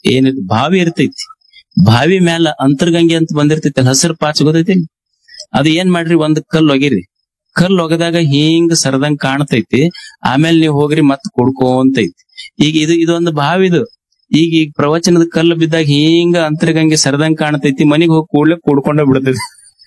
ಏನಿರ್ ಬಾವಿ ಇರ್ತೈತಿ ಬಾವಿ ಮ್ಯಾಲ ಅಂತರ್ಗಂಗೆ ಅಂತ ಬಂದಿರ್ತೈತಿ ಹಸಿರು ಪಾಚ್ ಗೊತ್ತೈತಿ ಅದು ಏನ್ ಮಾಡ್ರಿ ಒಂದ್ ಕಲ್ ಒಗಿರಿ ಕಲ್ ಒಗದಾಗ ಹಿಂಗ್ ಸರದಂಗ್ ಕಾಣ್ತೈತಿ ಆಮೇಲೆ ನೀವು ಹೋಗ್ರಿ ಮತ್ ಕುಡ್ಕೋಂತೈತಿ ಈಗ ಇದು ಇದೊಂದು ಬಾವಿದು ಈಗ ಈಗ ಪ್ರವಚನದ ಕಲ್ಲು ಬಿದ್ದಾಗ ಹಿಂಗ ಅಂತರ್ಗಂಗೆ ಸರದಂಗ್ ಕಾಣ್ತೈತಿ ಮನಿಗ್ ಹೋಗಿ ಕೂಡ್ಲೆ ಕುಡ್ಕೊಂಡ ಬಿಡ್ತೈತಿ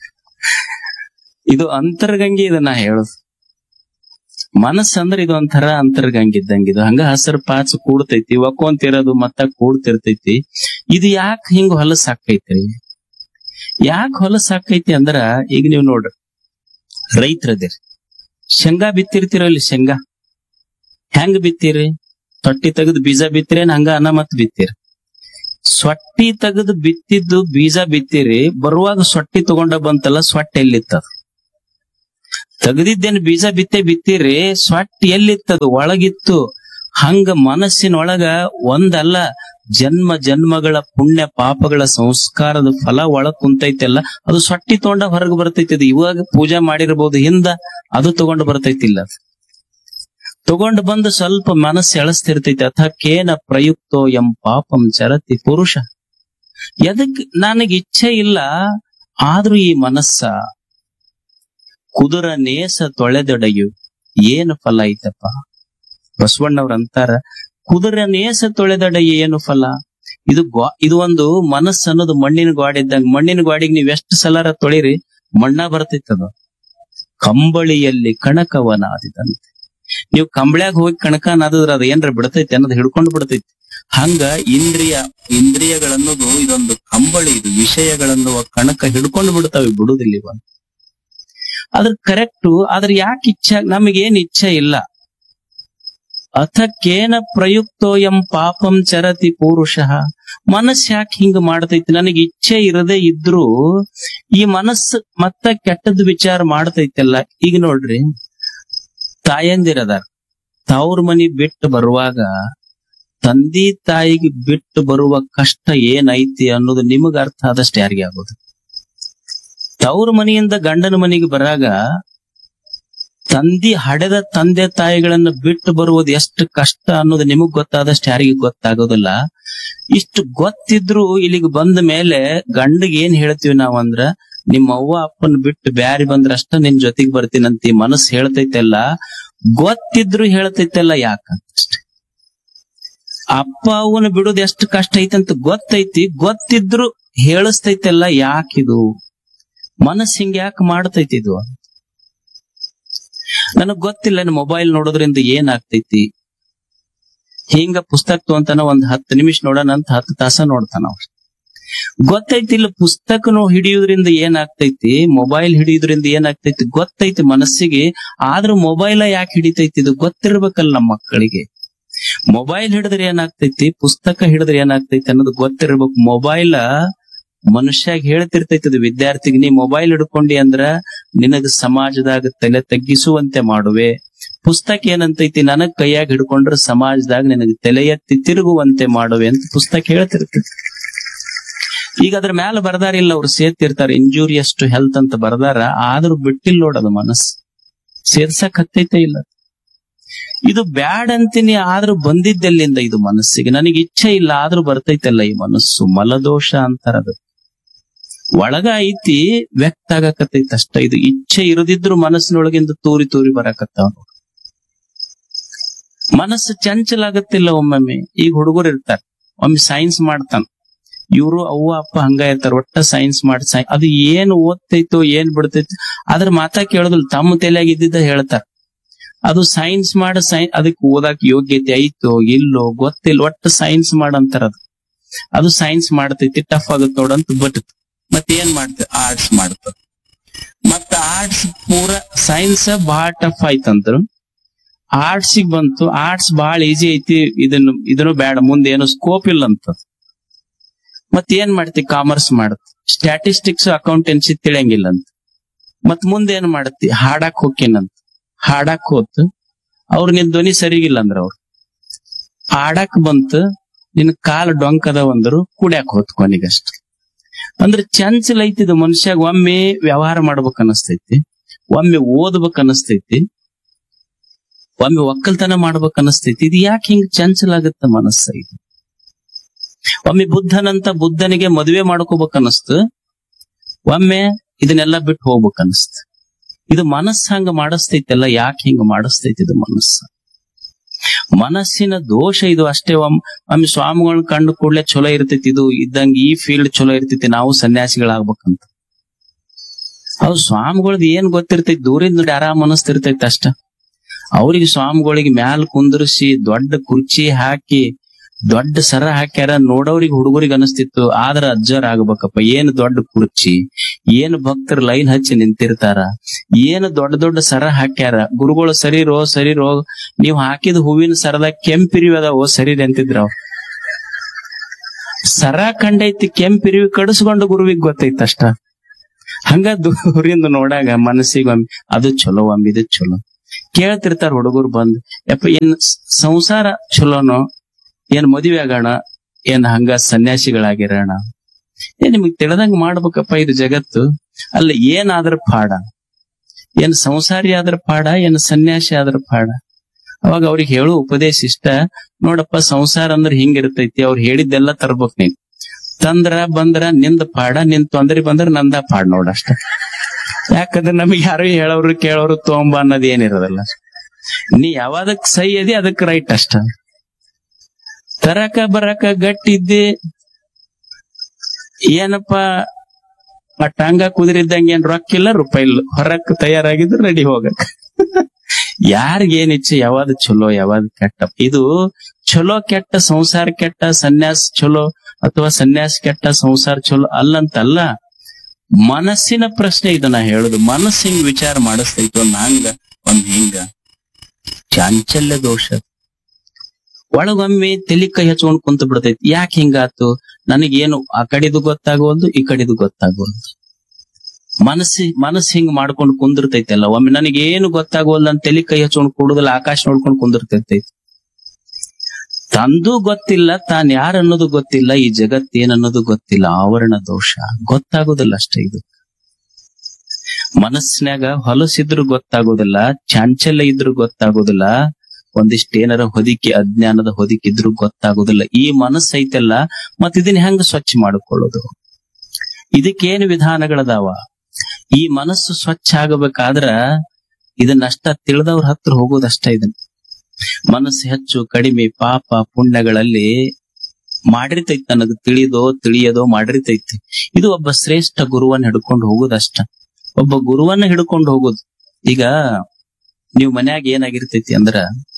ಇದು ಅಂತರ್ಗಂಗೆ ಇದನ್ನ ಹೇಳೋದು ಮನಸ್ಸಂದ್ರ ಇದು ಒಂಥರ ಅಂತರ್ಗಂಗೆ ಇದ್ದಂಗೆ ಇದು ಹಂಗ ಹಸರು ಪಾಚು ಕೂಡ್ತೈತಿ ಒಕ್ಕೊಂತಿರೋದು ಮತ್ತ ಕೂಡ್ತಿರ್ತೈತಿ ಇದು ಯಾಕೆ ಹಿಂಗ ಹೊಲಸ್ ಹಾಕೈತ್ರಿ ಯಾಕೆ ಹೊಲಸ್ ಹಾಕೈತಿ ಅಂದ್ರ ಈಗ ನೀವು ನೋಡ್ರಿ ರೈತರದಿರಿ ಶೇಂಗಾ ಬಿತ್ತಿರ್ತೀರಲ್ಲಿ ಶೇಂಗಾ ಹೆಂಗ್ ಬಿತ್ತೀರಿ ತೊಟ್ಟಿ ತೆಗೆದು ಬೀಜ ಬಿತ್ತಿರೇನ್ ಹಂಗ ಅನ್ನ ಮತ್ ಬಿತ್ತೀರಿ ಸೊಟ್ಟಿ ತೆಗೆದು ಬಿತ್ತಿದ್ದು ಬೀಜ ಬಿತ್ತೀರಿ ಬರುವಾಗ ಸೊಟ್ಟಿ ತಗೊಂಡ ಬಂತಲ್ಲ ಸೊಟ್ಟ ಎಲ್ಲಿತ್ತದ ತೆಗೆದಿದ್ದೇನು ಬೀಜ ಬಿತ್ತೆ ಬಿತ್ತೀರಿ ಸೊಟ್ಟ ಎಲ್ಲಿತ್ತದು ಒಳಗಿತ್ತು ಹಂಗ ಮನಸ್ಸಿನೊಳಗ ಒಂದಲ್ಲ ಜನ್ಮ ಜನ್ಮಗಳ ಪುಣ್ಯ ಪಾಪಗಳ ಸಂಸ್ಕಾರದ ಫಲ ಒಳಗ್ ಕುಂತೈತೆಲ್ಲ ಅದು ಸೊಟ್ಟಿ ತಗೊಂಡ ಹೊರಗೆ ಬರ್ತೈತಿ ಅದು ಇವಾಗ ಪೂಜೆ ಮಾಡಿರ್ಬೋದು ಹಿಂದ ಅದು ತಗೊಂಡು ಬರ್ತೈತಿಲ್ಲ ತಗೊಂಡು ಬಂದು ಸ್ವಲ್ಪ ಮನಸ್ಸು ಎಳಸ್ತಿರ್ತೈತಿ ಅಥ ಕೇನ ಪ್ರಯುಕ್ತೋ ಎಂ ಪಾಪಂ ಚರತಿ ಪುರುಷ ಎದಕ್ ನನಗೆ ಇಚ್ಛೆ ಇಲ್ಲ ಆದ್ರೂ ಈ ಮನಸ್ಸ ಕುದುರ ನೇಸ ತೊಳೆದೊಡೆಯು ಏನು ಫಲ ಐತಪ್ಪ ಬಸವಣ್ಣವ್ರ ಅಂತಾರ ಕುದುರೆ ನೇಸ ತೊಳೆದೊಡೆಯು ಏನು ಫಲ ಇದು ಗ್ವಾ ಇದು ಒಂದು ಮನಸ್ಸು ಅನ್ನೋದು ಮಣ್ಣಿನ ಗಾಡಿ ಇದ್ದಂಗ ಮಣ್ಣಿನ ಗಾಡಿಗೆ ನೀವ್ ಎಷ್ಟು ಸಲರ ತೊಳಿರಿ ಮಣ್ಣ ಬರ್ತಿತ್ತದು ಕಂಬಳಿಯಲ್ಲಿ ಕಣಕವನಾದಿದಂತೆ ನೀವು ಕಂಬಳ್ಯಾಗ ಹೋಗಿ ಕಣಕ ನಾದಿದ್ರ ಅದು ಏನ್ರ ಬಿಡ್ತೈತಿ ಅನ್ನೋದು ಹಿಡ್ಕೊಂಡು ಬಿಡ್ತೈತಿ ಹಂಗ ಇಂದ್ರಿಯ ಇಂದ್ರಿಯಗಳನ್ನೋದು ಇದೊಂದು ಕಂಬಳಿ ಇದು ವಿಷಯಗಳನ್ನು ಕಣಕ ಹಿಡ್ಕೊಂಡು ಬಿಡ್ತಾವೆ ಬಿಡುದಿಲ್ಲ ಇವ ಅದ್ರ ಕರೆಕ್ಟು ಆದ್ರೆ ಯಾಕೆ ಇಚ್ಛೆ ನಮಗೇನ್ ಇಚ್ಛೆ ಇಲ್ಲ ಅಥ ಕೇನ ಪ್ರಯುಕ್ತೋ ಎಂ ಪಾಪಂ ಚರತಿ ಪುರುಷ ಮನಸ್ ಯಾಕೆ ಹಿಂಗ ಮಾಡ್ತೈತಿ ನನಗೆ ಇಚ್ಛೆ ಇರದೇ ಇದ್ರು ಈ ಮನಸ್ಸು ಮತ್ತ ಕೆಟ್ಟದ್ ವಿಚಾರ ಮಾಡ್ತೈತಲ್ಲ ಈಗ ನೋಡ್ರಿ ತಾಯಂದಿರದಾರ ತವ್ರ ಮನಿ ಬಿಟ್ಟು ಬರುವಾಗ ತಂದಿ ತಾಯಿಗೆ ಬಿಟ್ಟು ಬರುವ ಕಷ್ಟ ಏನೈತಿ ಅನ್ನೋದು ನಿಮಗ ಅರ್ಥ ಆದಷ್ಟು ಯಾರಿಗೆ ಆಗೋದು ತವ್ರ ಮನೆಯಿಂದ ಗಂಡನ ಮನೆಗೆ ಬರಾಗ ತಂದಿ ಹಡೆದ ತಂದೆ ತಾಯಿಗಳನ್ನ ಬಿಟ್ಟು ಬರುವುದು ಎಷ್ಟು ಕಷ್ಟ ಅನ್ನೋದು ನಿಮಗ್ ಗೊತ್ತಾದಷ್ಟು ಯಾರಿಗೆ ಗೊತ್ತಾಗೋದಿಲ್ಲ ಇಷ್ಟು ಗೊತ್ತಿದ್ರು ಇಲ್ಲಿಗೆ ಬಂದ ಮೇಲೆ ಗಂಡಗ್ ಏನ್ ಹೇಳ್ತೀವಿ ನಾವಂದ್ರ ನಿಮ್ಮ ಅವ್ವ ಅಪ್ಪನ ಬಿಟ್ಟು ಬ್ಯಾರಿ ಬಂದ್ರ ಅಷ್ಟ ನಿನ್ ಜೊತೆಗ್ ಬರ್ತೀನಂತ ಈ ಮನಸ್ಸು ಹೇಳ್ತೈತೆಲ್ಲ ಗೊತ್ತಿದ್ರು ಹೇಳ್ತೈತೆಲ್ಲ ಯಾಕಂತಷ್ಟೆ ಅಪ್ಪ ಅವನ ಬಿಡೋದು ಎಷ್ಟು ಕಷ್ಟ ಐತಂತ ಗೊತ್ತೈತಿ ಗೊತ್ತಿದ್ರು ಹೇಳಿಸ್ತೈತೆಲ್ಲ ಯಾಕಿದು ಮನಸ್ಸು ಹಿಂಗ ಯಾಕೆ ಮಾಡ್ತೈತಿ ಇದು ನನಗ್ ಗೊತ್ತಿಲ್ಲ ಮೊಬೈಲ್ ನೋಡೋದ್ರಿಂದ ಏನ್ ಆಗ್ತೈತಿ ಹಿಂಗ ಪುಸ್ತಕ ತಗೊಂತಾನ ಒಂದ್ ಹತ್ತು ನಿಮಿಷ ನೋಡೋಣ ಅಂತ ಹತ್ತು ತಾಸ ನೋಡ್ತಾನ ಅವ ಗೊತ್ತೈತಿಲ್ಲ ಪುಸ್ತಕನು ಹಿಡಿಯೋದ್ರಿಂದ ಏನಾಗ್ತೈತಿ ಮೊಬೈಲ್ ಹಿಡಿಯೋದ್ರಿಂದ ಏನಾಗ್ತೈತಿ ಗೊತ್ತೈತಿ ಮನಸ್ಸಿಗೆ ಆದ್ರೂ ಮೊಬೈಲ ಯಾಕೆ ಹಿಡಿತೈತಿ ಇದು ಗೊತ್ತಿರ್ಬೇಕಲ್ಲ ನಮ್ಮ ಮಕ್ಕಳಿಗೆ ಮೊಬೈಲ್ ಹಿಡಿದ್ರೆ ಏನಾಗ್ತೈತಿ ಪುಸ್ತಕ ಹಿಡಿದ್ರೆ ಏನಾಗ್ತೈತಿ ಅನ್ನೋದು ಗೊತ್ತಿರ್ಬೇಕು ಮೊಬೈಲ ಮನುಷ್ಯಾಗ ಹೇಳ್ತಿರ್ತೈತಿ ಅದು ವಿದ್ಯಾರ್ಥಿಗೆ ನೀ ಮೊಬೈಲ್ ಹಿಡ್ಕೊಂಡಿ ಅಂದ್ರ ನಿನಗ ಸಮಾಜದಾಗ ತಲೆ ತಗ್ಗಿಸುವಂತೆ ಮಾಡುವೆ ಪುಸ್ತಕ ಏನಂತೈತಿ ನನಗ್ ಕೈಯಾಗ ಹಿಡ್ಕೊಂಡ್ರ ಸಮಾಜದಾಗ ನಿನಗೆ ತಲೆ ಎತ್ತಿ ತಿರುಗುವಂತೆ ಮಾಡುವೆ ಅಂತ ಪುಸ್ತಕ ಹೇಳ್ತಿರ್ತೈತಿ ಈಗ ಅದ್ರ ಮ್ಯಾಲ ಬರ್ದಾರಿಲ್ಲ ಅವ್ರು ಸೇರ್ತಿರ್ತಾರ ಇಂಜೂರಿಯಸ್ ಟು ಹೆಲ್ತ್ ಅಂತ ಬರ್ದಾರ ಆದ್ರೂ ಬಿಟ್ಟಿಲ್ಲ ನೋಡದು ಮನಸ್ಸು ಸೇರ್ಸಕ್ ಹತ್ತೈತೆ ಇಲ್ಲ ಇದು ಬ್ಯಾಡ್ ಅಂತೀನಿ ಆದ್ರೂ ಬಂದಿದ್ದೆಲ್ಲಿಂದ ಇದು ಮನಸ್ಸಿಗೆ ನನಗೆ ಇಚ್ಛೆ ಇಲ್ಲ ಆದ್ರೂ ಬರ್ತೈತಲ್ಲ ಈ ಮನಸ್ಸು ಮಲದೋಷ ಅಂತಾರದು ಒಳಗ ಐತಿ ವ್ಯಕ್ತ ಆಗಕತ್ತೈತಿ ಅಷ್ಟ ಇದು ಇಚ್ಛೆ ಇರದಿದ್ರು ಮನಸ್ಸಿನೊಳಗಿಂದ ತೂರಿ ತೂರಿ ಬರಕತ್ತಾವ ಮನಸ್ಸು ಚಂಚಲ ಆಗತ್ತಿಲ್ಲ ಒಮ್ಮೊಮ್ಮೆ ಈಗ ಹುಡುಗರು ಇರ್ತಾರ ಒಮ್ಮೆ ಸೈನ್ಸ್ ಮಾಡ್ತಾನ ಇವರು ಅವ್ವ ಅಪ್ಪ ಹಂಗ ಇರ್ತಾರ ಒಟ್ಟ ಸೈನ್ಸ್ ಮಾಡಿ ಸೈ ಅದು ಏನ್ ಓದ್ತೈತೋ ಏನ್ ಬಿಡ್ತೈತೋ ಅದ್ರ ಮಾತಾ ಕೇಳೋದಿಲ್ಲ ತಮ್ಮ ತಲೆಯಾಗ ಇದ್ದಿದ್ದ ಹೇಳ್ತಾರ ಅದು ಸೈನ್ಸ್ ಮಾಡ ಸೈ ಅದಕ್ಕೆ ಓದಾಕ್ ಯೋಗ್ಯತೆ ಐತೋ ಇಲ್ಲೋ ಗೊತ್ತಿಲ್ಲ ಒಟ್ಟು ಸೈನ್ಸ್ ಮಾಡಂತಾರ ಅದು ಅದು ಸೈನ್ಸ್ ಮಾಡ್ತೈತಿ ಟಫ್ ಆಗುತ್ತೆ ನೋಡಂತ ಬಿಟ್ಟತ್ ಮತ್ ಏನ್ ಮಾಡ್ತೇವೆ ಆರ್ಟ್ಸ್ ಮಾಡ್ತದ ಮತ್ತ ಆರ್ಟ್ಸ್ ಪೂರ ಸೈನ್ಸ್ ಬಹಳ ಟಫ್ ಆಯ್ತಂದ್ರು ಆರ್ಟ್ಸ್ ಬಂತು ಆರ್ಟ್ಸ್ ಬಹಳ ಈಸಿ ಐತಿ ಇದನ್ನು ಇದನ್ನು ಬೇಡ ಮುಂದೆ ಏನು ಸ್ಕೋಪ್ ಇಲ್ಲ ಅಂತ ಮತ್ ಏನ್ ಮಾಡ್ತಿ ಕಾಮರ್ಸ್ ಮಾಡತ್ ಸ್ಟ್ಯಾಟಿಸ್ಟಿಕ್ಸ್ ಅಕೌಂಟೆನ್ಸಿ ತಿಳಿಯಂಗಿಲ್ಲ ಅಂತ ಮತ್ ಮುಂದೆ ಏನ್ ಮಾಡತ್ತಿ ಹಾಡಾಕ್ ಹೋಗ್ಕೇನಂತ ಹಾಡಾಕ್ ಹೋತ್ ಅವ್ರ ನಿನ್ ಧ್ವನಿ ಸರಿಗಿಲ್ಲ ಅಂದ್ರ ಅವ್ರು ಹಾಡಾಕ್ ಬಂತ ನಿನ್ ಕಾಲ್ ಡೊಂಕ್ ಅದಾವ ಅಂದ್ರು ಕುಡ್ಯಾಕ್ ಹೋತ್ ಕೊನೆಗಷ್ಟ ಅಂದ್ರೆ ಚಂಚಲ ಐತಿದು ಮನುಷ್ಯಾಗ ಒಮ್ಮೆ ವ್ಯವಹಾರ ಮಾಡ್ಬೇಕ್ ಅನಸ್ತೈತಿ ಒಮ್ಮೆ ಓದ್ಬೇಕ್ ಅನಸ್ತೈತಿ ಒಮ್ಮೆ ಒಕ್ಕಲ್ತನ ಮಾಡ್ಬೇಕ್ ಅನಸ್ತೈತಿ ಇದು ಯಾಕೆ ಹಿಂಗ್ ಚಂಚಲ ಆಗತ್ತ ಮನಸ್ಸ ಇದು ಒಮ್ಮೆ ಬುದ್ಧನಂತ ಬುದ್ಧನಿಗೆ ಮದುವೆ ಮಾಡ್ಕೋಬೇಕನ್ನಿಸ್ತು ಒಮ್ಮೆ ಇದನ್ನೆಲ್ಲ ಬಿಟ್ಟು ಹೋಗ್ಬೇಕನ್ನಿಸ್ತು ಇದು ಮನಸ್ಸು ಹಂಗ ಮಾಡಿಸ್ತೈತಲ್ಲ ಯಾಕೆ ಹಿಂಗ ಮಾಡಿಸ್ತೈತಿ ಇದು ಮನಸ್ಸು ಮನಸ್ಸಿನ ದೋಷ ಇದು ಅಷ್ಟೇ ಒಮ್- ಒಮ್ಮೆ ಸ್ವಾಮಿಗಳನ್ನ ಕಂಡು ಕೂಡಲೇ ಚಲೋ ಇರ್ತೈತಿ ಇದು ಇದ್ದಂಗ ಈ ಫೀಲ್ಡ್ ಚಲೋ ಇರ್ತೈತಿ ನಾವು ಸನ್ಯಾಸಿಗಳಾಗ್ಬೇಕಂತ ಅವ್ ಸ್ವಾಮಿಗಳದ್ ಏನ್ ಗೊತ್ತಿರ್ತೈತಿ ದೂರಿಂದ ನೋಡಿ ಆರಾಮ್ ಅನಸ್ತಿರ್ತೈತಿ ಅಷ್ಟ ಅವ್ರಿಗೆ ಸ್ವಾಮಿಗಳಿಗೆ ಮ್ಯಾಲ್ ಕುಂದ್ರಿಸಿ ದೊಡ್ಡ ಕುರ್ಚಿ ಹಾಕಿ ದೊಡ್ಡ ಸರ ಹಾಕ್ಯಾರ ನೋಡೋರಿಗೆ ಹುಡುಗರಿಗೆ ಅನಸ್ತಿತ್ತು ಆದ್ರ ಅಜ್ಜರ್ ಆಗ್ಬೇಕಪ್ಪ ಏನ್ ದೊಡ್ಡ ಕುರ್ಚಿ ಏನ್ ಭಕ್ತರು ಲೈನ್ ಹಚ್ಚಿ ನಿಂತಿರ್ತಾರ ಏನ್ ದೊಡ್ಡ ದೊಡ್ಡ ಸರ ಹಾಕ್ಯಾರ ಗುರುಗಳು ಸರಿರೋ ಸರಿರೋ ನೀವ್ ಹಾಕಿದ ಹೂವಿನ ಸರದಾಗ ಕೆಂಪಿರಿವಿ ಅದಾವೋ ಸರಿದೆ ಅಂತಿದ್ರ ಅವ್ರು ಸರ ಕಂಡೈತಿ ಕೆಂಪಿರಿವಿ ಕಡಿಸ್ಕೊಂಡು ಗುರುವಿಗೆ ಗೊತ್ತೈತಿ ಅಷ್ಟ ಹಂಗ ದೂರಿಂದ ನೋಡಾಗ ಮನಸ್ಸಿಗೆ ಒಮ್ಮೆ ಅದು ಚಲೋ ಒಮ್ಮೆ ಇದು ಚಲೋ ಕೇಳ್ತಿರ್ತಾರ ಹುಡುಗರು ಬಂದ್ ಯಪ್ಪ ಏನ್ ಸ್- ಸಂಸಾರ ಚಲೋನೋ ಏನ್ ಮದುವೆ ಆಗೋಣ ಏನ್ ಹಂಗ ಸನ್ಯಾಸಿಗಳಾಗಿರೋಣ ಏನ್ ನಿಮಗ್ ತಿಳಿದಂಗ ಮಾಡ್ಬೇಕಪ್ಪ ಇದು ಜಗತ್ತು ಅಲ್ಲ ಏನಾದ್ರ ಪಾಡ ಏನ್ ಸಂಸಾರಿ ಆದ್ರ ಪಾಡ ಏನ್ ಸನ್ಯಾಸಿ ಆದ್ರ ಪಾಡ ಅವಾಗ ಅವ್ರಿಗೆ ಹೇಳೋ ಉಪದೇಶ ಇಷ್ಟ ನೋಡಪ್ಪ ಸಂಸಾರ ಅಂದ್ರೆ ಹಿಂಗಿರ್ತೈತಿ ಅವ್ರು ಹೇಳಿದ್ದೆಲ್ಲ ತರ್ಬೇಕ್ ನೀನ್ ತಂದ್ರ ಬಂದ್ರ ನಿಂದ ಪಾಡ ನಿನ್ ತೊಂದ್ರೆ ಬಂದ್ರ ನಂದ ಪಾಡ್ ನೋಡಷ್ಟ ಯಾಕಂದ್ರೆ ನಮಗೆ ಯಾರು ಹೇಳೋರು ಕೇಳೋರು ತೊಂಬ ಅನ್ನೋದು ಏನಿರೋದಲ್ಲ ನೀ ಯಾವಾದಕ್ ಸೈ ಅದಿ ಅದಕ್ ರೈಟ್ ಅಷ್ಟ ತರಕ ಬರಕ ಗಟ್ಟಿದ್ದಿ ಏನಪ್ಪ ಆ ಟಾಂಗ ಕುದುರಿದ್ದಂಗೆ ಏನ್ ರೊಕ್ಕ ಇಲ್ಲ ರೂಪಾಯಿ ಇಲ್ಲ ಹೊರಕ್ ತಯಾರಾಗಿದ್ರೆ ರೆಡಿ ಹೋಗಕ್ ಯಾರಿಗ ಏನ್ ಇಚ್ಛೆ ಯಾವ್ದು ಚಲೋ ಯಾವ್ದು ಕೆಟ್ಟ ಇದು ಚಲೋ ಕೆಟ್ಟ ಸಂಸಾರ ಕೆಟ್ಟ ಸನ್ಯಾಸ ಚಲೋ ಅಥವಾ ಸನ್ಯಾಸ ಕೆಟ್ಟ ಸಂಸಾರ ಚಲೋ ಅಲ್ಲಂತಲ್ಲ ಮನಸ್ಸಿನ ಪ್ರಶ್ನೆ ಇದನ್ನ ಹೇಳುದು ಮನಸ್ಸು ಹಿಂಗ್ ವಿಚಾರ ಮಾಡಿಸ್ತೈತೆ ಒಂದ್ ಹಂಗ ಒಂದ್ ಹಿಂಗ ಚಾಂಚಲ್ಯ ದೋಷ ಒಳಗೊಮ್ಮೆ ತಲಿ ಕೈ ಹಚ್ಕೊಂಡ್ ಕುಂತ ಬಿಡ್ತೈತಿ ಯಾಕೆ ಹಿಂಗಾತು ನನಗೇನು ಆ ಕಡೆದು ಗೊತ್ತಾಗೋಲ್ದು ಈ ಕಡೆದು ಗೊತ್ತಾಗೋಲ್ದು ಮನಸ್ಸಿ ಮನಸ್ಸು ಹಿಂಗ್ ಮಾಡ್ಕೊಂಡು ಕುಂದಿರ್ತೈತಲ್ಲ ಒಮ್ಮೆ ನನಗೇನು ಗೊತ್ತಾಗೋಲ್ಲ ಅಂತ ತಲಿ ಕೈ ಹಚ್ಕೊಂಡ್ ಕೂಡುದಲ್ಲ ಆಕಾಶ ನೋಡ್ಕೊಂಡು ಕುಂದಿರ್ತೈತಿ ತಂದು ಗೊತ್ತಿಲ್ಲ ತಾನ್ ಯಾರ ಅನ್ನೋದು ಗೊತ್ತಿಲ್ಲ ಈ ಜಗತ್ ಏನ್ ಅನ್ನೋದು ಗೊತ್ತಿಲ್ಲ ಆವರಣ ದೋಷ ಗೊತ್ತಾಗೋದಿಲ್ಲ ಅಷ್ಟೇ ಇದು ಮನಸ್ಸಿನಾಗ ಹೊಲಸಿದ್ರು ಗೊತ್ತಾಗೋದಿಲ್ಲ ಚಾಂಚಲ್ಯ ಇದ್ರು ಗೊತ್ತಾಗೋದಿಲ್ಲ ಒಂದಿಷ್ಟು ಏನಾರ ಹೊದಿಕೆ ಅಜ್ಞಾನದ ಹೊದಿಕೆ ಇದ್ರು ಗೊತ್ತಾಗೋದಿಲ್ಲ ಈ ಮನಸ್ಸು ಐತಲ್ಲ ಮತ್ ಇದನ್ನ ಹೆಂಗ ಸ್ವಚ್ಛ ಮಾಡಿಕೊಳ್ಳೋದು ಇದಕ್ಕೇನು ವಿಧಾನಗಳದಾವ ಈ ಮನಸ್ಸು ಸ್ವಚ್ಛ ಆಗಬೇಕಾದ್ರ ಇದನ್ನಷ್ಟ ತಿಳಿದವ್ರ ಹತ್ರ ಹೋಗೋದಷ್ಟ ಇದನ್ನ ಮನಸ್ಸು ಹೆಚ್ಚು ಕಡಿಮೆ ಪಾಪ ಪುಣ್ಯಗಳಲ್ಲಿ ಮಾಡಿರ್ತೈತಿ ನನಗೆ ತಿಳಿದೋ ತಿಳಿಯದೋ ಮಾಡಿರ್ತೈತಿ ಇದು ಒಬ್ಬ ಶ್ರೇಷ್ಠ ಗುರುವನ್ನ ಹಿಡ್ಕೊಂಡು ಹೋಗೋದಷ್ಟ ಒಬ್ಬ ಗುರುವನ್ನ ಹಿಡ್ಕೊಂಡು ಹೋಗೋದು ಈಗ ನೀವು ಮನ್ಯಾಗ ಏನಾಗಿರ್ತೈತಿ ಅಂದ್ರ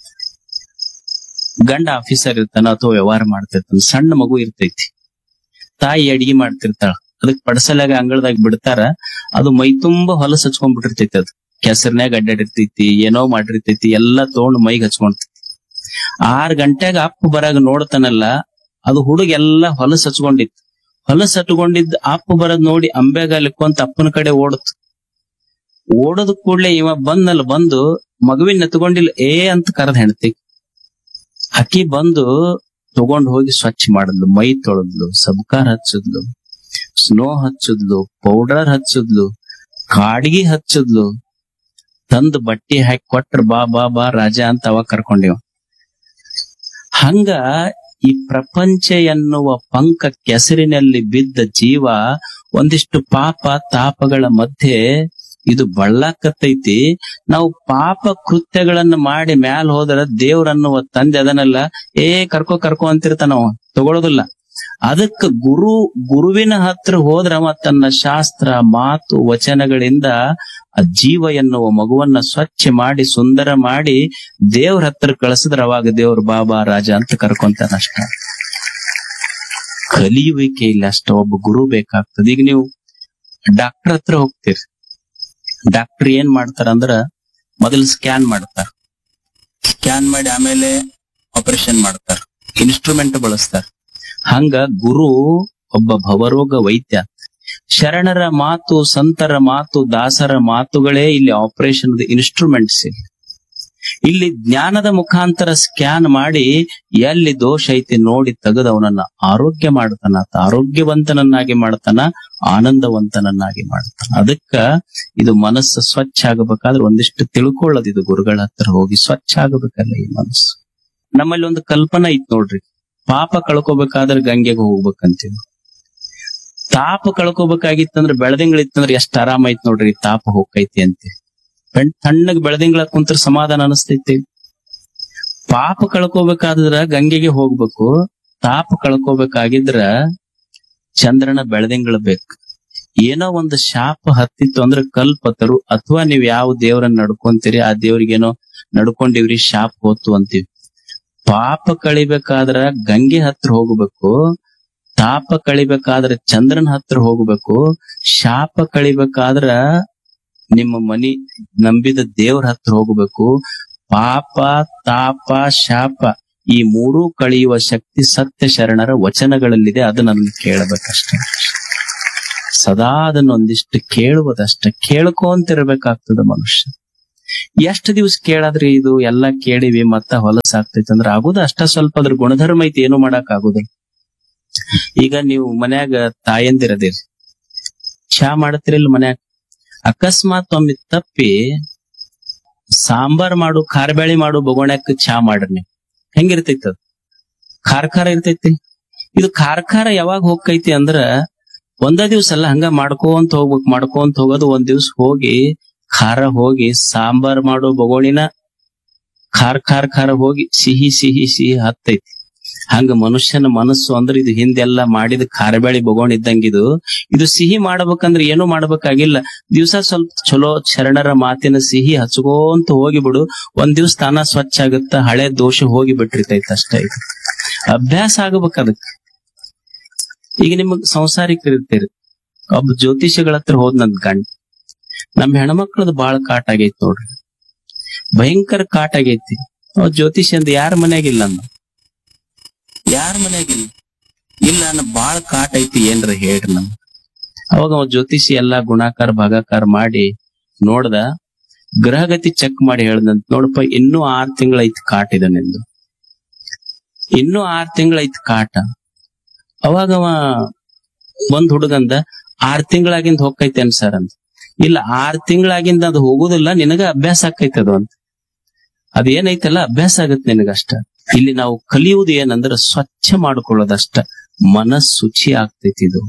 ಗಂಡ ಆಫೀಸರ್ ಇರ್ತಾನ ಅಥವಾ ವ್ಯವಹಾರ ಮಾಡ್ತಿರ್ತಾನ ಸಣ್ಣ ಮಗು ಇರ್ತೈತಿ ತಾಯಿ ಅಡಿಗೆ ಮಾಡ್ತಿರ್ತಾಳ ಅದಕ್ ಪಡಸಲಾಗ ಅಂಗಳದಾಗ ಬಿಡ್ತಾರ ಅದು ಮೈ ತುಂಬಾ ಹೊಲಸ್ ಹಚ್ಕೊಂಡ್ಬಿಟ್ಟಿರ್ತೈತಿ ಅದು ಕೆಸರ್ನ್ಯಾಗ ಅಡ್ಡಾಡಿರ್ತೈತಿ ಏನೋ ಮಾಡಿರ್ತೈತಿ ಎಲ್ಲಾ ತಗೊಂಡ್ ಮೈಗ್ ಹಚ್ಕೊಂಡ್ತೈತಿ ಆರ್ ಗಂಟೆಗ ಅಪ್ಪ ಬರಾಗ ನೋಡ್ತಾನಲ್ಲ ಅದು ಹುಡುಗ ಎಲ್ಲಾ ಹೊಲಸ್ ಹಚ್ಕೊಂಡಿತ್ತು ಹೊಲಸ್ ಹಚ್ಕೊಂಡಿದ್ ಅಪ್ಪ ಬರದ್ ನೋಡಿ ಅಂಬೆಗಾಲಿಕ್ಕೊಂತ ಅಪ್ಪನ ಕಡೆ ಓಡತ್ ಓಡದ ಕೂಡ್ಲೆ ಇವ ಬಂದಲ್ಲ ಬಂದು ಮಗುವಿನ ಎತ್ಕೊಂಡಿಲ್ಲ ಏ ಅಂತ ಕರೆದ್ ಹೆಣ್ತಿ ಅಕ್ಕಿ ಬಂದು ತಗೊಂಡ್ ಹೋಗಿ ಸ್ವಚ್ಛ ಮಾಡಿದ್ಲು ಮೈ ತೊಳೆದ್ಲು ಸಬ್ಕಾರ್ ಹಚ್ಚದ್ಲು ಸ್ನೋ ಹಚ್ಚದ್ಲು ಪೌಡರ್ ಹಚ್ಚದ್ಲು ಕಾಡ್ಗಿ ಹಚ್ಚದ್ಲು ತಂದು ಬಟ್ಟಿ ಹಾಕಿ ಕೊಟ್ರ ಬಾ ಬಾ ಬಾ ರಾಜ ಅಂತ ಅವಾಗ ಕರ್ಕೊಂಡಿವ ಹಂಗ ಈ ಪ್ರಪಂಚ ಎನ್ನುವ ಪಂಕ ಕೆಸರಿನಲ್ಲಿ ಬಿದ್ದ ಜೀವ ಒಂದಿಷ್ಟು ಪಾಪ ತಾಪಗಳ ಮಧ್ಯೆ ಇದು ಬಳ್ಳಾಕತ್ತೈತಿ ನಾವು ಪಾಪ ಕೃತ್ಯಗಳನ್ನ ಮಾಡಿ ಮ್ಯಾಲ್ ಹೋದ್ರ ದೇವ್ರನ್ನುವ ತಂದೆ ಅದನ್ನೆಲ್ಲ ಏ ಕರ್ಕೋ ಕರ್ಕೋ ಅಂತಿರ್ತಾನವ ತಗೊಳ್ಳೋದಿಲ್ಲ ಅದಕ್ಕ ಗುರು ಗುರುವಿನ ಹತ್ರ ಹೋದ್ರ ಅವ ತನ್ನ ಶಾಸ್ತ್ರ ಮಾತು ವಚನಗಳಿಂದ ಆ ಜೀವ ಎನ್ನುವ ಮಗುವನ್ನ ಸ್ವಚ್ಛ ಮಾಡಿ ಸುಂದರ ಮಾಡಿ ದೇವ್ರ ಹತ್ರ ಕಳಿಸಿದ್ರ ಅವಾಗ ದೇವ್ರ ಬಾಬಾ ರಾಜ ಅಂತ ಕರ್ಕೊಂತಾನ ಅಷ್ಟ ಕಲಿಯುವಿಕೆ ಇಲ್ಲ ಅಷ್ಟ ಒಬ್ಬ ಗುರು ಬೇಕಾಗ್ತದೆ ಈಗ ನೀವು ಡಾಕ್ಟರ್ ಹತ್ರ ಹೋಗ್ತೀರಿ ಡಾಕ್ಟರ್ ಏನ್ ಮಾಡ್ತಾರ ಅಂದ್ರ ಮೊದಲು ಸ್ಕ್ಯಾನ್ ಮಾಡ್ತಾರ ಸ್ಕ್ಯಾನ್ ಮಾಡಿ ಆಮೇಲೆ ಆಪರೇಷನ್ ಮಾಡ್ತಾರ ಇನ್ಸ್ಟ್ರೂಮೆಂಟ್ ಬಳಸ್ತಾರ ಹಂಗ ಗುರು ಒಬ್ಬ ಭವರೋಗ ವೈದ್ಯ ಶರಣರ ಮಾತು ಸಂತರ ಮಾತು ದಾಸರ ಮಾತುಗಳೇ ಇಲ್ಲಿ ಆಪರೇಷನ್ ಇನ್ಸ್ಟ್ರೂಮೆಂಟ್ಸ್ ಇಲ್ಲಿ ಇಲ್ಲಿ ಜ್ಞಾನದ ಮುಖಾಂತರ ಸ್ಕ್ಯಾನ್ ಮಾಡಿ ಎಲ್ಲಿ ದೋಷ ಐತಿ ನೋಡಿ ತೆಗೆದು ಅವನನ್ನ ಆರೋಗ್ಯ ಮಾಡ್ತಾನ ಆತ ಆರೋಗ್ಯವಂತನನ್ನಾಗಿ ಮಾಡ್ತಾನ ಆನಂದವಂತನನ್ನಾಗಿ ಮಾಡ್ತಾನ ಅದಕ್ಕ ಇದು ಮನಸ್ಸು ಸ್ವಚ್ಛ ಆಗಬೇಕಾದ್ರೆ ಒಂದಿಷ್ಟು ತಿಳ್ಕೊಳ್ಳೋದು ಇದು ಗುರುಗಳ ಹತ್ರ ಹೋಗಿ ಸ್ವಚ್ಛ ಆಗಬೇಕಲ್ಲ ಈ ಮನಸ್ಸು ನಮ್ಮಲ್ಲಿ ಒಂದು ಕಲ್ಪನಾ ಐತ್ ನೋಡ್ರಿ ಪಾಪ ಕಳ್ಕೊಬೇಕಾದ್ರೆ ಗಂಗೆಗೆ ಹೋಗ್ಬೇಕಂತೀವಿ ತಾಪ ಕಳ್ಕೊಬೇಕಾಗಿತ್ತಂದ್ರ ಬೆಳದಿಂಗಳಿತ್ತಂದ್ರ ಎಷ್ಟ್ ಆರಾಮ ಐತ್ ನೋಡ್ರಿ ತಾಪ ಹೋಗ್ತೈತಿ ಅಂತೆ ಬೆಳ್ ತಣ್ಣಗ್ ಬೆಳದಿಂಗಳ ಕುಂತ್ರ ಸಮಾಧಾನ ಅನಿಸ್ತೈತಿ ಪಾಪ ಕಳ್ಕೊಬೇಕಾದ್ರ ಗಂಗೆಗೆ ಹೋಗ್ಬೇಕು ತಾಪ ಕಳ್ಕೊಬೇಕಾಗಿದ್ರ ಚಂದ್ರನ ಬೆಳದಿಂಗಳ ಬೇಕು ಏನೋ ಒಂದು ಶಾಪ ಹತ್ತಿತ್ತು ಅಂದ್ರೆ ಕಲ್ಪತರು ಅಥವಾ ನೀವ್ ಯಾವ ದೇವರನ್ನ ನಡ್ಕೊಂತೀರಿ ಆ ದೇವ್ರಿಗೇನೋ ನಡ್ಕೊಂಡಿವ್ರಿ ಶಾಪ ಹೋತು ಅಂತೀವಿ ಪಾಪ ಕಳಿಬೇಕಾದ್ರ ಗಂಗೆ ಹತ್ರ ಹೋಗ್ಬೇಕು ತಾಪ ಕಳಿಬೇಕಾದ್ರ ಚಂದ್ರನ ಹತ್ರ ಹೋಗ್ಬೇಕು ಶಾಪ ಕಳಿಬೇಕಾದ್ರ ನಿಮ್ಮ ಮನಿ ನಂಬಿದ ದೇವ್ರ ಹತ್ರ ಹೋಗ್ಬೇಕು ಪಾಪ ತಾಪ ಶಾಪ ಈ ಮೂರೂ ಕಳೆಯುವ ಶಕ್ತಿ ಸತ್ಯ ಶರಣರ ವಚನಗಳಲ್ಲಿದೆ ಅದನ್ನ ಕೇಳಬೇಕಷ್ಟೇ ಸದಾ ಅದನ್ನೊಂದಿಷ್ಟು ಕೇಳುವುದಷ್ಟ ಕೇಳ್ಕೊಂತಿರ್ಬೇಕಾಗ್ತದ ಮನುಷ್ಯ ಎಷ್ಟು ದಿವ್ಸ ಕೇಳಾದ್ರಿ ಇದು ಎಲ್ಲಾ ಕೇಳಿವಿ ಮತ್ತ ಹೊಲಸಾಗ್ತೈತಿ ಅಂದ್ರ ಆಗುದ ಅಷ್ಟ ಸ್ವಲ್ಪ ಅದ್ರ ಗುಣಧರ್ಮ ಐತಿ ಏನು ಮಾಡಕ್ ಆಗುದಿಲ್ಲ ಈಗ ನೀವು ಮನ್ಯಾಗ ತಾಯಂದಿರದಿರಿ ಚಾ ಮಾಡತಿರಿಲ್ಲ ಮನ್ಯಾಗ ಅಕಸ್ಮಾತ್ ಒಮ್ಮೆ ತಪ್ಪಿ ಸಾಂಬಾರ್ ಮಾಡು ಖಾರಬ್ಯಾಳಿ ಮಾಡು ಬೊಗೋಣ್ಯಾಕ ಚಾ ಮಾಡ್ರಿ ನೀವು ಹೆಂಗಿರ್ತೈತಿ ಅದು ಖಾರ ಖಾರ ಇರ್ತೈತಿ ಇದು ಖಾರ ಖಾರ ಯಾವಾಗ ಹೋಗ್ತೈತಿ ಅಂದ್ರ ಒಂದ ದಿವ್ಸ ಅಲ್ಲ ಹಂಗ ಮಾಡ್ಕೊಂತ ಹೋಗ್ಬೇಕು ಮಾಡ್ಕೊಂತ ಹೋಗೋದು ಒಂದ್ ದಿವ್ಸ ಹೋಗಿ ಖಾರ ಹೋಗಿ ಸಾಂಬಾರ್ ಮಾಡೋ ಬಗೋಣಿನ ಖಾರ ಖಾರ ಖಾರ ಹೋಗಿ ಸಿಹಿ ಸಿಹಿ ಸಿಹಿ ಹತ್ತೈತಿ ಹಂಗ ಮನುಷ್ಯನ ಮನಸ್ಸು ಅಂದ್ರೆ ಇದು ಹಿಂದೆಲ್ಲ ಮಾಡಿದ ಖಾರಬ್ಯಾಳಿ ಬಗೋಣ್ ಇದ್ದಂಗಿದು ಇದು ಸಿಹಿ ಮಾಡ್ಬೇಕಂದ್ರೆ ಏನು ಮಾಡ್ಬೇಕಾಗಿಲ್ಲ ದಿವ್ಸ ಸ್ವಲ್ಪ ಚಲೋ ಶರಣರ ಮಾತಿನ ಸಿಹಿ ಹಚ್ಕೋಂತ ಹೋಗಿಬಿಡು ಒಂದ್ ದಿವ್ಸ ತಾನ ಸ್ವಚ್ಛ ಆಗುತ್ತ ಹಳೆ ದೋಷ ಹೋಗಿ ಬಿಟ್ಟಿರ್ತೈತೆ ಅಷ್ಟೇ ಇದು ಅಭ್ಯಾಸ ಆಗ್ಬೇಕು ಅದಕ್ಕೆ ಈಗ ನಿಮಗ್ ಸಂಸಾರಿಕರು ಇರ್ತೀರಿ ಒಬ್ಬ ಜ್ಯೋತಿಷಿಗಳ ಹತ್ರ ಹೋದ್ ನನ್ ಗಂಡ ನಮ್ ಹೆಣ್ಮಕ್ಳದ್ ಬಾಳ ಕಾಟ ಆಗೈತಿ ನೋಡ್ರಿ ಭಯಂಕರ ಕಾಟ ಆಗೈತಿ ಅವ್ ಜ್ಯೋತಿಷಿ ಅಂದ ಯಾರ ಮನ್ಯಾಗಿಲ್ಲ ಅಂದ ಯಾರ ಮನ್ಯಾಗಿಲ್ಲ ಇಲ್ಲ ಅನ್ನ ಬಾಳ ಕಾಟ ಐತಿ ಏನ್ರ ಹೇಳ್ರಿ ನಮ್ ಅವಾಗ ಅವ ಜ್ಯೋತಿಷಿ ಎಲ್ಲಾ ಗುಣಾಕಾರ ಭಾಗಾಕಾರ ಮಾಡಿ ನೋಡ್ದ ಗ್ರಹಗತಿ ಚೆಕ್ ಮಾಡಿ ಹೇಳ್ದಂತ ನೋಡಪ್ಪ ಇನ್ನೂ ಆರ್ ತಿಂಗಳ ಐತಿ ಕಾಟ ಇದೆ ನಿಂದು ಇನ್ನೂ ಆರ್ ತಿಂಗಳ ಐತಿ ಕಾಟ ಅವಾಗ ಅವ ಒಂದ್ ಹುಡುಗಂದ ಆರ್ ತಿಂಗಳಾಗಿಂದ ಹೋಗ್ತೈತೇನ್ ಸರ್ ಅಂತ ಇಲ್ಲ ಆರ್ ತಿಂಗಳಾಗಿಂದ ಅದು ಹೋಗುದಿಲ್ಲ ನಿನಗ ಅಭ್ಯಾಸ ಆಕೈತೆ ಅದು ಅಂತ ಅದೇನೈತಲ್ಲ ಅಭ್ಯಾಸ ಆಗತ್ತೆ ನಿನಗಷ್ಟ ಇಲ್ಲಿ ನಾವು ಕಲಿಯುವುದು ಏನಂದ್ರ ಸ್ವಚ್ಛ ಮಾಡ್ಕೊಳ್ಳೋದಷ್ಟ ಮನಸ್ ಶುಚಿ ಆಗ್ತೈತಿ ಇದು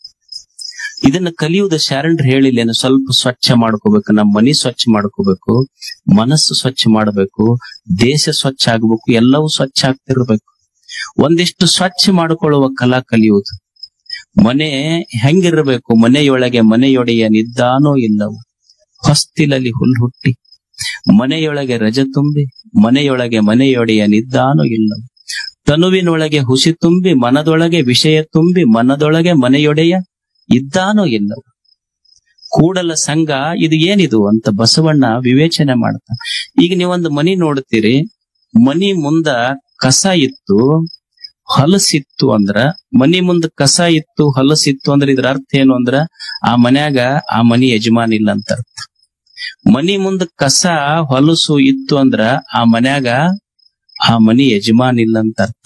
ಇದನ್ನ ಕಲಿಯುವುದ ಶರಣರು ಹೇಳಿಲ್ಲೇನು ಸ್ವಲ್ಪ ಸ್ವಚ್ಛ ಮಾಡ್ಕೋಬೇಕು ನಮ್ಮ ಮನಿ ಸ್ವಚ್ಛ ಮಾಡ್ಕೋಬೇಕು ಮನಸ್ಸು ಸ್ವಚ್ಛ ಮಾಡಬೇಕು ದೇಶ ಸ್ವಚ್ಛ ಆಗ್ಬೇಕು ಎಲ್ಲವೂ ಸ್ವಚ್ಛ ಆಗ್ತಿರ್ಬೇಕು ಒಂದಿಷ್ಟು ಸ್ವಚ್ಛ ಮಾಡಿಕೊಳ್ಳುವ ಕಲಾ ಕಲಿಯುವುದು ಮನೆ ಹೆಂಗಿರ್ಬೇಕು ಮನೆಯೊಳಗೆ ಮನೆಯೊಡೆಯ ನಿದ್ದಾನೋ ಇಲ್ಲವೋ ಹೊಸ್ತಿಲಲ್ಲಿ ಹುಲ್ ಹುಟ್ಟಿ ಮನೆಯೊಳಗೆ ರಜ ತುಂಬಿ ಮನೆಯೊಳಗೆ ಮನೆಯೊಡೆಯ ನಿದ್ದಾನೋ ಇಲ್ಲವೋ ತನುವಿನೊಳಗೆ ಹುಸಿ ತುಂಬಿ ಮನದೊಳಗೆ ವಿಷಯ ತುಂಬಿ ಮನದೊಳಗೆ ಮನೆಯೊಡೆಯ ಇದ್ದಾನೋ ಇಲ್ಲವೋ ಕೂಡಲ ಸಂಘ ಇದು ಏನಿದು ಅಂತ ಬಸವಣ್ಣ ವಿವೇಚನೆ ಮಾಡ್ತಾ ಈಗ ನೀವೊಂದು ಮನಿ ನೋಡ್ತೀರಿ ಮನಿ ಮುಂದ ಕಸ ಇತ್ತು ಹೊಲಸಿತ್ತು ಅಂದ್ರ ಮನಿ ಮುಂದ ಕಸ ಇತ್ತು ಹೊಲಸಿತ್ತು ಅಂದ್ರ ಇದ್ರ ಅರ್ಥ ಏನು ಅಂದ್ರ ಆ ಮನ್ಯಾಗ ಆ ಮನಿ ಯಜಮಾನ್ ಇಲ್ಲ ಅಂತ ಅರ್ಥ ಮನಿ ಮುಂದ ಕಸ ಹೊಲಸು ಇತ್ತು ಅಂದ್ರ ಆ ಮನ್ಯಾಗ ಆ ಮನಿ ಯಜಮಾನ್ ಇಲ್ಲ ಅಂತ ಅರ್ಥ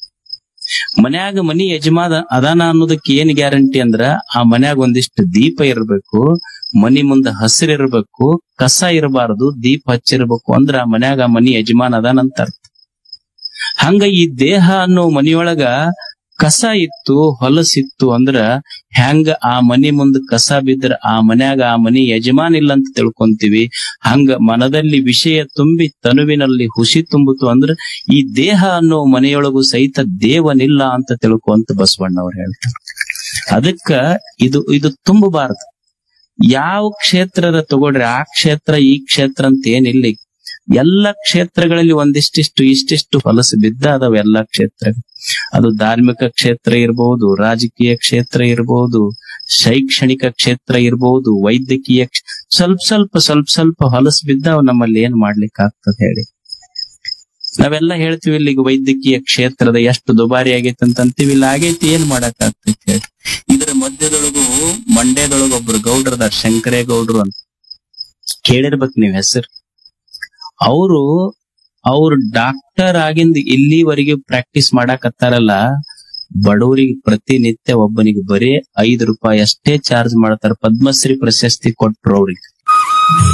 ಮನ್ಯಾಗ ಮನಿ ಯಜಮಾನ ಅದಾನ ಅನ್ನೋದಕ್ಕೆ ಏನ್ ಗ್ಯಾರಂಟಿ ಅಂದ್ರ ಆ ಮನ್ಯಾಗ ಒಂದಿಷ್ಟು ದೀಪ ಇರ್ಬೇಕು ಮನಿ ಮುಂದ ಹಸಿರು ಇರ್ಬೇಕು ಕಸ ಇರಬಾರದು ದೀಪ ಹಚ್ಚಿರ್ಬೇಕು ಅಂದ್ರ ಆ ಮನ್ಯಾಗ ಆ ಮನಿ ಯಜಮಾನ್ ಅದಾನಂತ ಅರ್ಥ ಹಂಗ ಈ ದೇಹ ಅನ್ನೋ ಮನಿಯೊಳಗ ಕಸ ಇತ್ತು ಹೊಲಸಿತ್ತು ಅಂದ್ರ ಹೆಂಗ ಆ ಮನಿ ಮುಂದ ಕಸ ಬಿದ್ರ ಆ ಮನ್ಯಾಗ ಆ ಮನಿ ಯಜಮಾನ್ ಇಲ್ಲ ಅಂತ ತಿಳ್ಕೊಂತೀವಿ ಹಂಗ ಮನದಲ್ಲಿ ವಿಷಯ ತುಂಬಿ ತನುವಿನಲ್ಲಿ ಹುಸಿ ತುಂಬುತ್ತು ಅಂದ್ರ ಈ ದೇಹ ಅನ್ನೋ ಮನೆಯೊಳಗೂ ಸಹಿತ ದೇವನಿಲ್ಲ ಅಂತ ತಿಳ್ಕೊಂತ ಬಸವಣ್ಣವ್ರು ಹೇಳ್ತಾರೆ ಅದಕ್ಕ ಇದು ಇದು ತುಂಬಬಾರದು ಯಾವ ಕ್ಷೇತ್ರದ ತಗೊಳ್ರಿ ಆ ಕ್ಷೇತ್ರ ಈ ಕ್ಷೇತ್ರ ಅಂತ ಏನಿಲ್ಲ ಈಗ. ಎಲ್ಲ ಕ್ಷೇತ್ರಗಳಲ್ಲಿ ಒಂದಿಷ್ಟಿಷ್ಟು ಇಷ್ಟಿಷ್ಟು ಹೊಲಸು ಬಿದ್ದ ಅದಾವ ಎಲ್ಲಾ ಕ್ಷೇತ್ರ ಅದು ಧಾರ್ಮಿಕ ಕ್ಷೇತ್ರ ಇರಬಹುದು ರಾಜಕೀಯ ಕ್ಷೇತ್ರ ಇರಬಹುದು ಶೈಕ್ಷಣಿಕ ಕ್ಷೇತ್ರ ಇರಬಹುದು ವೈದ್ಯಕೀಯ ಕ್ಷ- ಸ್ವಲ್ಪ ಸ್ವಲ್ಪ ಸ್ವಲ್ಪ ಸ್ವಲ್ಪ ಹೊಲಸು ಬಿದ್ದಾವ್ ನಮ್ಮಲ್ಲಿ ಏನ್ ಮಾಡ್ಲಿಕ್ಕೆ ಆಗ್ತದೆ ಹೇಳಿ ನಾವೆಲ್ಲ ಹೇಳ್ತೀವಿ ಇಲ್ಲಿ ಈಗ ವೈದ್ಯಕೀಯ ಕ್ಷೇತ್ರದ ಎಷ್ಟು ದುಬಾರಿ ಆಗೈತೆ ಅಂತ ಅಂತೀವಿ ಇಲ್ಲ ಆಗೈತಿ ಏನ್ ಮಾಡಕ್ ಆಗ್ತೈತಿ ಹೇಳಿ ಇದರ ಮಧ್ಯದೊಳಗು ಮಂಡ್ಯದೊಳಗ ಒಬ್ರು ಗೌಡ್ರದಾರ ಶಂಕರೇಗೌಡ್ರು ಅಂತ ಕೇಳಿರ್ಬೇಕು ನೀವ್ ಹೆಸರು ಅವರು ಅವ್ರು ಡಾಕ್ಟರ್ ಆಗಿಂದ ಇಲ್ಲಿವರೆಗೆ ಪ್ರಾಕ್ಟೀಸ್ ಮಾಡಾಕತ್ತಾರಲ್ಲ ಬಡವರಿಗೆ ಪ್ರತಿನಿತ್ಯ ಒಬ್ಬನಿಗೆ ಬರೀ ಐದು ರೂಪಾಯಿ ಅಷ್ಟೇ ಚಾರ್ಜ್ ಮಾಡ್ತಾರ ಪದ್ಮಶ್ರೀ ಪ್ರಶಸ್ತಿ ಕೊಟ್ರು ಅವ್ರಿಗೆ